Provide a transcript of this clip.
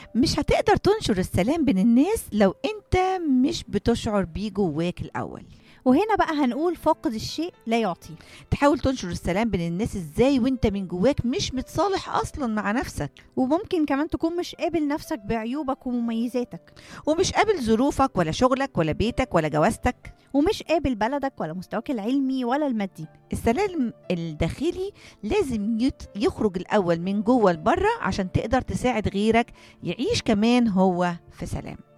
مش هتقدر تنشر السلام بين الناس لو انت مش بتشعر بيه جواك الاول وهنا بقى هنقول فاقد الشيء لا يعطي تحاول تنشر السلام بين الناس ازاي وانت من جواك مش متصالح اصلا مع نفسك وممكن كمان تكون مش قابل نفسك بعيوبك ومميزاتك ومش قابل ظروفك ولا شغلك ولا بيتك ولا جوازتك ومش قابل بلدك ولا مستواك العلمي ولا المادي السلام الداخلي لازم يت- يخرج الاول من جوه لبره عشان تقدر تساعد غيرك يعيش كمان هو في سلام